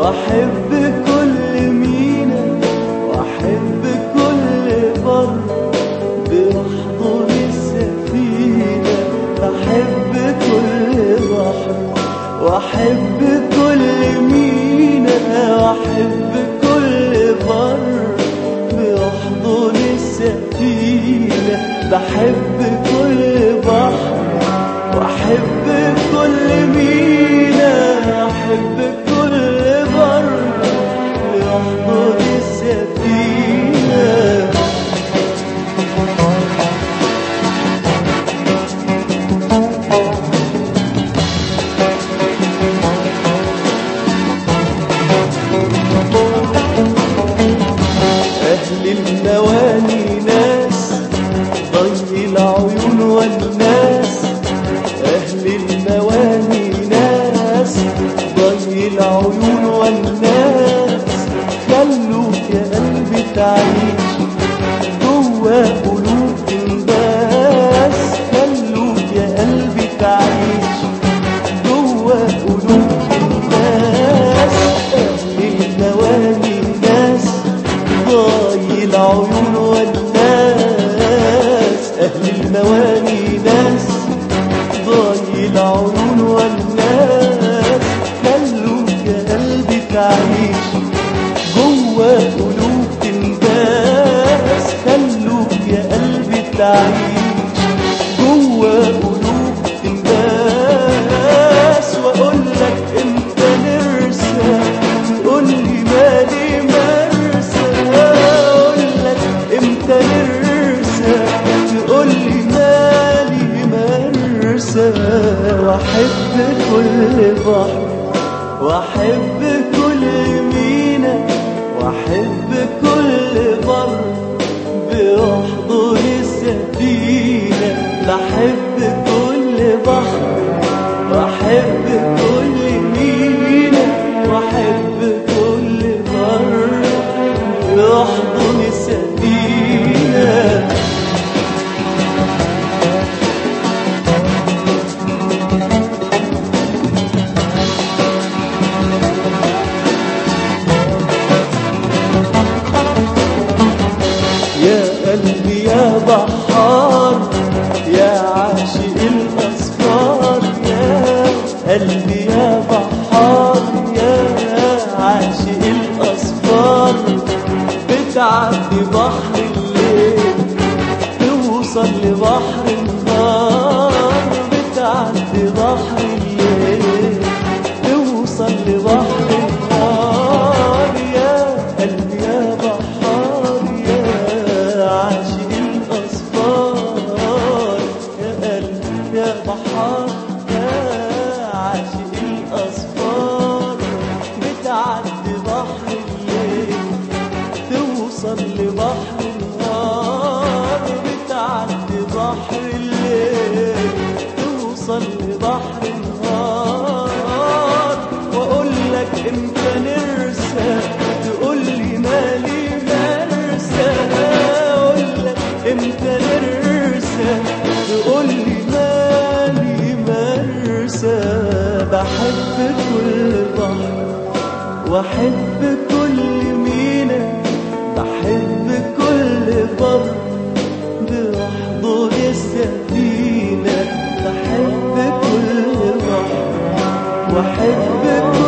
واحب كل مينا واحب كل بر بيحضن السفينة بحب كل بحر واحب كل مينا واحب كل بر بيحضن السفينة بحب كل بحر واحب كل مينا احب كل بر بيحضن السفينة أهل النواني ناس ضي العيون والناس أهل النواني ناس ضي العيون والناس خلوك يا قلبي تعيش جوا قلوب الناس خلوك يا قلبي تعيش جوا قلوب الناس أهل النواني ناس ضاي العيون والناس أهل المواني ناس ضاي العيون والناس خلوك يا قلبي تعيش جوا قلوب الناس خلوك يا قلبي تعيش جوا قلوب الناس واقول لك انت نرسى تقول لي مالي مرسى اقول لك امتى نرسى تقول لي مالي مرسى واحب كل بحر واحب كل مينا واحب كل بر بيحضن السفينة بحب كل بحر واحب كل مينا واحب كل بر بيحضن السفينة يا قلبي يا بحار يا عاشق الأسفار يا قلبي يا بحار يا عاشق الأسفار بتعدي بحر الليل توصل لبحر النار بتعدي بحر الليل توصل لبحر النار يا قلبي يا بحار يا عاشق الأسفار يا قلبي يا بحار يا عاشق الأسفار بتعدي بحر الليل توصل لبحر النار بتعدي بحر الليل توصل لبحر النهار واقول لك امتى نرسى تقول لي مالي مرسى اقول لك امتى نرسى تقول لي مالي مرسى بحب كل بحر واحب كل مينا بحب كل بر بيحضن السفينة بحب كل بحر واحب